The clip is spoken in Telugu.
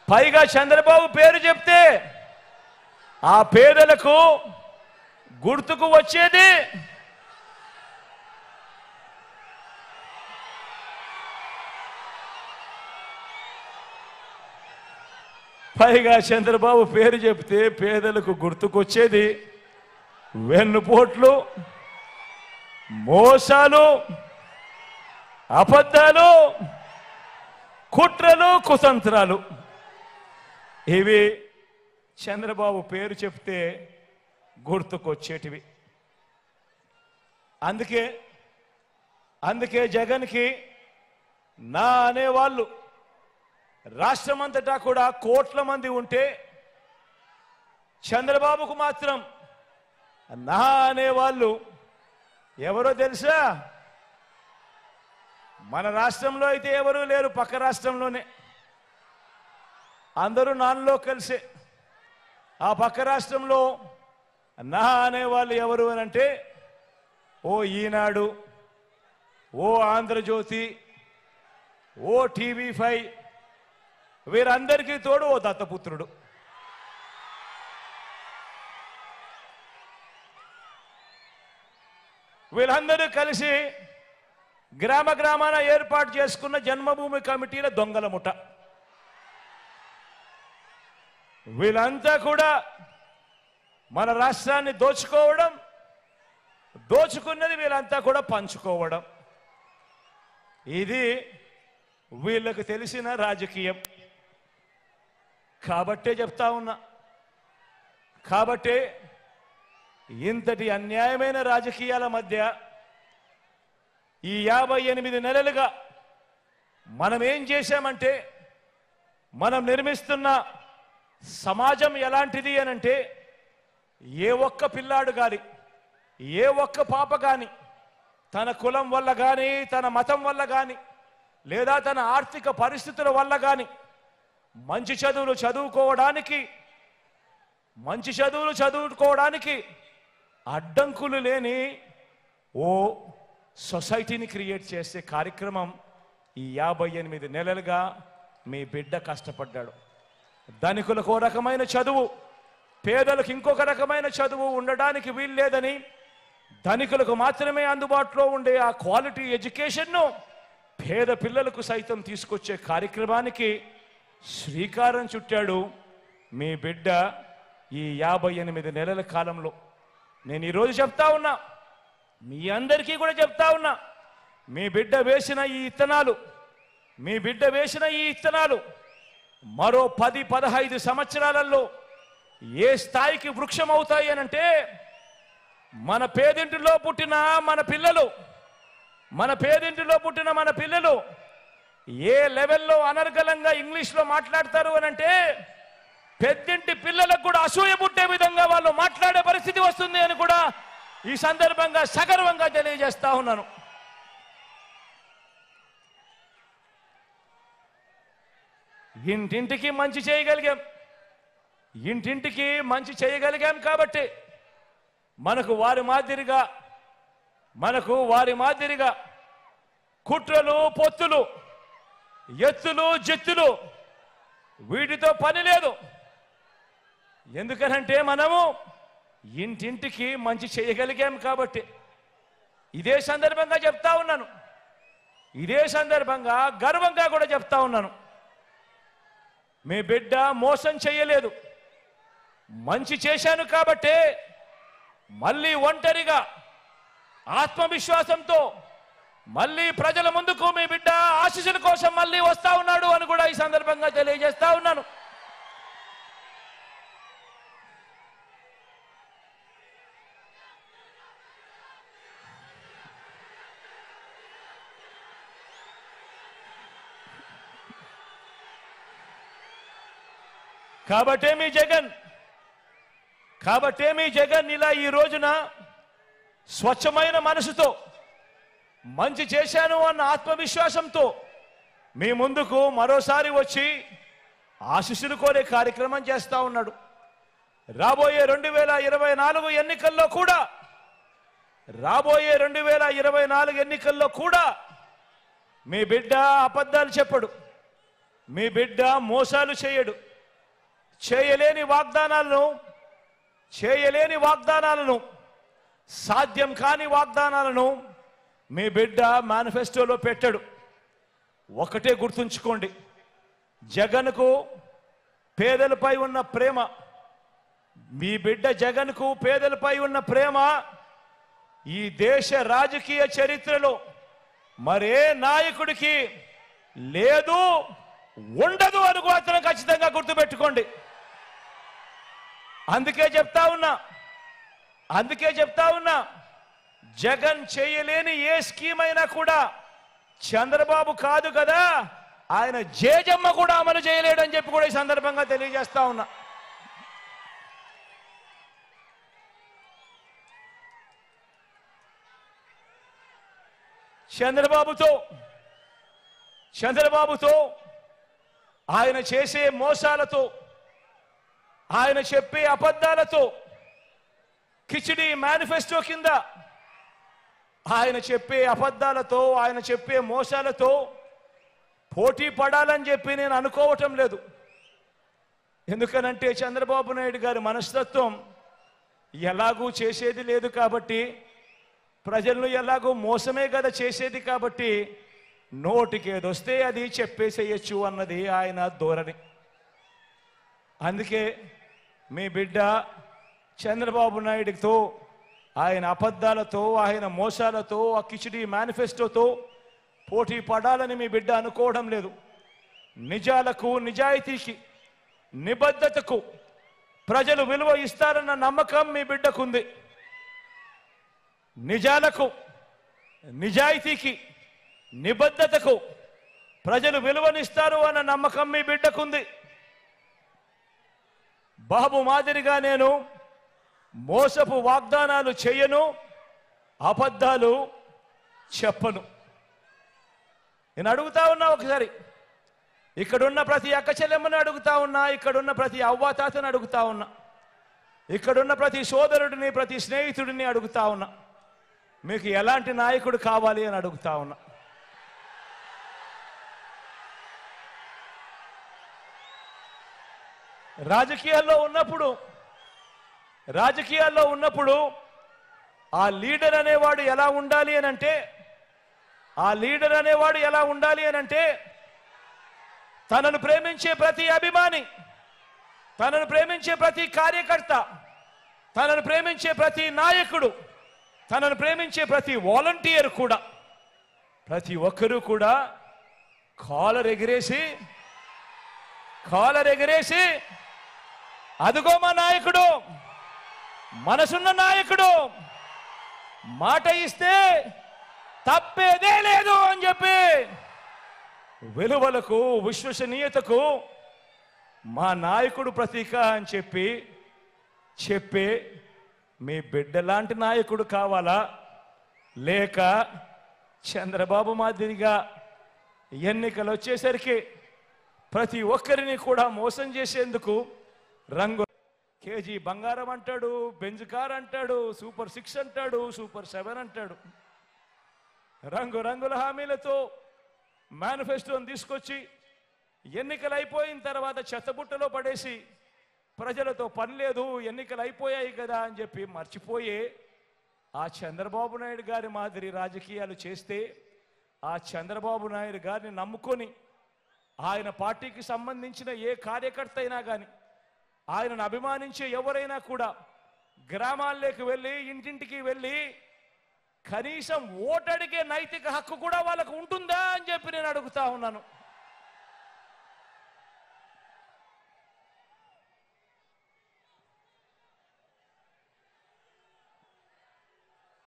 పైగా చంద్రబాబు పేరు చెప్తే ఆ పేదలకు గుర్తుకు వచ్చేది పైగా చంద్రబాబు పేరు చెప్తే పేదలకు గుర్తుకొచ్చేది వెన్నుపోట్లు మోసాలు అబద్ధాలు కుట్రలు కుతంత్రాలు ఇవి చంద్రబాబు పేరు చెప్తే గుర్తుకొచ్చేటివి అందుకే అందుకే జగన్కి నా అనేవాళ్ళు రాష్ట్రమంతటా కూడా కోట్ల మంది ఉంటే చంద్రబాబుకు మాత్రం నా అనేవాళ్ళు ఎవరో తెలుసా మన రాష్ట్రంలో అయితే ఎవరూ లేరు పక్క రాష్ట్రంలోనే అందరూ నాన్నలో కలిసే ఆ పక్క రాష్ట్రంలో నా అనేవాళ్ళు ఎవరు అని అంటే ఓ ఈనాడు ఓ ఆంధ్రజ్యోతి ఓ టీవీ ఫైవ్ వీరందరికీ తోడు ఓ దత్తపుత్రుడు వీళ్ళందరూ కలిసి గ్రామ గ్రామాన ఏర్పాటు చేసుకున్న జన్మభూమి కమిటీల దొంగల ముఠ వీళ్ళంతా కూడా మన రాష్ట్రాన్ని దోచుకోవడం దోచుకున్నది వీళ్ళంతా కూడా పంచుకోవడం ఇది వీళ్ళకు తెలిసిన రాజకీయం కాబట్టే చెప్తా ఉన్నా కాబట్టే ఇంతటి అన్యాయమైన రాజకీయాల మధ్య ఈ యాభై ఎనిమిది నెలలుగా మనం ఏం చేశామంటే మనం నిర్మిస్తున్న సమాజం ఎలాంటిది అనంటే ఏ ఒక్క పిల్లాడు గాని ఏ ఒక్క పాప గాని తన కులం వల్ల కానీ తన మతం వల్ల కానీ లేదా తన ఆర్థిక పరిస్థితుల వల్ల కానీ మంచి చదువులు చదువుకోవడానికి మంచి చదువులు చదువుకోవడానికి అడ్డంకులు లేని ఓ సొసైటీని క్రియేట్ చేసే కార్యక్రమం ఈ యాభై ఎనిమిది నెలలుగా మీ బిడ్డ కష్టపడ్డాడు ధనికులకు ఓ రకమైన చదువు పేదలకు ఇంకొక రకమైన చదువు ఉండడానికి వీల్లేదని ధనికులకు మాత్రమే అందుబాటులో ఉండే ఆ క్వాలిటీ ఎడ్యుకేషన్ను పేద పిల్లలకు సైతం తీసుకొచ్చే కార్యక్రమానికి శ్రీకారం చుట్టాడు మీ బిడ్డ ఈ యాభై ఎనిమిది నెలల కాలంలో నేను ఈరోజు చెప్తా ఉన్నా మీ అందరికీ కూడా చెప్తా ఉన్నా మీ బిడ్డ వేసిన ఈ ఇత్తనాలు మీ బిడ్డ వేసిన ఈ ఇత్తనాలు మరో పది పదహైదు సంవత్సరాలలో ఏ స్థాయికి వృక్షం అవుతాయి అనంటే మన పేదింటిలో పుట్టిన మన పిల్లలు మన పేదింటిలో పుట్టిన మన పిల్లలు ఏ లెవెల్లో అనర్గళంగా ఇంగ్లీష్లో మాట్లాడతారు అని అంటే పెద్దింటి పిల్లలకు కూడా అసూయ పుట్టే విధంగా వాళ్ళు మాట్లాడే పరిస్థితి వస్తుంది అని కూడా ఈ సందర్భంగా సగర్వంగా తెలియజేస్తా ఉన్నాను ఇంటింటికి మంచి చేయగలిగాం ఇంటింటికి మంచి చేయగలిగాం కాబట్టి మనకు వారి మాదిరిగా మనకు వారి మాదిరిగా కుట్రలు పొత్తులు ఎత్తులు జెత్తులు వీటితో పని లేదు ఎందుకనంటే మనము ఇంటింటికి మంచి చేయగలిగాం కాబట్టి ఇదే సందర్భంగా చెప్తా ఉన్నాను ఇదే సందర్భంగా గర్వంగా కూడా చెప్తా ఉన్నాను మీ బిడ్డ మోసం చేయలేదు మంచి చేశాను కాబట్టే మళ్ళీ ఒంటరిగా ఆత్మవిశ్వాసంతో మళ్ళీ ప్రజల ముందుకు మీ బిడ్డ ఆశీస్సుల కోసం మళ్ళీ వస్తా ఉన్నాడు అని కూడా ఈ సందర్భంగా తెలియజేస్తా ఉన్నాను కాబట్టే మీ జగన్ కాబట్టే మీ జగన్ ఇలా ఈ రోజున స్వచ్ఛమైన మనసుతో మంచి చేశాను అన్న ఆత్మవిశ్వాసంతో మీ ముందుకు మరోసారి వచ్చి ఆశీస్సులు కోరే కార్యక్రమం చేస్తా ఉన్నాడు రాబోయే రెండు వేల ఇరవై నాలుగు ఎన్నికల్లో కూడా రాబోయే రెండు వేల ఇరవై నాలుగు ఎన్నికల్లో కూడా మీ బిడ్డ అబద్ధాలు చెప్పడు మీ బిడ్డ మోసాలు చేయడు చేయలేని వాగ్దానాలను చేయలేని వాగ్దానాలను సాధ్యం కాని వాగ్దానాలను మీ బిడ్డ మేనిఫెస్టోలో పెట్టాడు ఒకటే గుర్తుంచుకోండి జగన్కు పేదలపై ఉన్న ప్రేమ మీ బిడ్డ జగన్కు పేదలపై ఉన్న ప్రేమ ఈ దేశ రాజకీయ చరిత్రలో మరే నాయకుడికి లేదు ఉండదు అని మాత్రం ఖచ్చితంగా గుర్తుపెట్టుకోండి అందుకే చెప్తా ఉన్నా అందుకే చెప్తా ఉన్నా జగన్ చేయలేని ఏ స్కీమ్ అయినా కూడా చంద్రబాబు కాదు కదా ఆయన జేజమ్మ కూడా అమలు చేయలేడని చెప్పి కూడా ఈ సందర్భంగా తెలియజేస్తా ఉన్నా చంద్రబాబుతో చంద్రబాబుతో ఆయన చేసే మోసాలతో ఆయన చెప్పే అబద్ధాలతో కిచిడి మేనిఫెస్టో కింద ఆయన చెప్పే అబద్ధాలతో ఆయన చెప్పే మోసాలతో పోటీ పడాలని చెప్పి నేను అనుకోవటం లేదు ఎందుకనంటే చంద్రబాబు నాయుడు గారి మనస్తత్వం ఎలాగూ చేసేది లేదు కాబట్టి ప్రజలను ఎలాగో మోసమే కదా చేసేది కాబట్టి నోటికి ఏదొస్తే అది చెప్పేసేయచ్చు అన్నది ఆయన ధోరణి అందుకే మీ బిడ్డ చంద్రబాబు నాయుడితో ఆయన అబద్ధాలతో ఆయన మోసాలతో ఆ కిచిడి మేనిఫెస్టోతో పోటీ పడాలని మీ బిడ్డ అనుకోవడం లేదు నిజాలకు నిజాయితీకి నిబద్ధతకు ప్రజలు విలువ ఇస్తారన్న నమ్మకం మీ బిడ్డకుంది నిజాలకు నిజాయితీకి నిబద్ధతకు ప్రజలు విలువనిస్తారు అన్న నమ్మకం మీ బిడ్డకుంది బాబు మాదిరిగా నేను మోసపు వాగ్దానాలు చేయను అబద్ధాలు చెప్పను నేను అడుగుతా ఉన్నా ఒకసారి ఇక్కడున్న ప్రతి అక్క చెల్లెమ్మని అడుగుతా ఉన్నా ఇక్కడున్న ప్రతి అవ్వాతాతని అడుగుతా ఉన్నా ఇక్కడున్న ప్రతి సోదరుడిని ప్రతి స్నేహితుడిని అడుగుతా ఉన్నా మీకు ఎలాంటి నాయకుడు కావాలి అని అడుగుతా ఉన్నా రాజకీయాల్లో ఉన్నప్పుడు రాజకీయాల్లో ఉన్నప్పుడు ఆ లీడర్ అనేవాడు ఎలా ఉండాలి అని అంటే ఆ లీడర్ అనేవాడు ఎలా ఉండాలి అని అంటే తనను ప్రేమించే ప్రతి అభిమాని తనను ప్రేమించే ప్రతి కార్యకర్త తనను ప్రేమించే ప్రతి నాయకుడు తనను ప్రేమించే ప్రతి వాలంటీర్ కూడా ప్రతి ఒక్కరూ కూడా కాలర్ ఎగిరేసి కాలర్ ఎగిరేసి అదిగో మా నాయకుడు మనసున్న నాయకుడు మాట ఇస్తే తప్పేదే లేదు అని చెప్పి విలువలకు విశ్వసనీయతకు మా నాయకుడు ప్రతీక అని చెప్పి చెప్పే మీ బిడ్డ లాంటి నాయకుడు కావాలా లేక చంద్రబాబు మాదిరిగా ఎన్నికలు వచ్చేసరికి ప్రతి ఒక్కరిని కూడా మోసం చేసేందుకు రంగు కేజీ బంగారం అంటాడు బెంజ్ కార్ అంటాడు సూపర్ సిక్స్ అంటాడు సూపర్ సెవెన్ అంటాడు రంగు రంగుల హామీలతో మేనిఫెస్టోని తీసుకొచ్చి ఎన్నికలు అయిపోయిన తర్వాత చెత్తబుట్టలో పడేసి ప్రజలతో పని లేదు ఎన్నికలు అయిపోయాయి కదా అని చెప్పి మర్చిపోయే ఆ చంద్రబాబు నాయుడు గారి మాదిరి రాజకీయాలు చేస్తే ఆ చంద్రబాబు నాయుడు గారిని నమ్ముకొని ఆయన పార్టీకి సంబంధించిన ఏ కార్యకర్త అయినా కానీ ఆయనను అభిమానించే ఎవరైనా కూడా గ్రామాల్లోకి వెళ్ళి ఇంటింటికి వెళ్ళి కనీసం ఓటడిగే నైతిక హక్కు కూడా వాళ్ళకు ఉంటుందా అని చెప్పి నేను అడుగుతా ఉన్నాను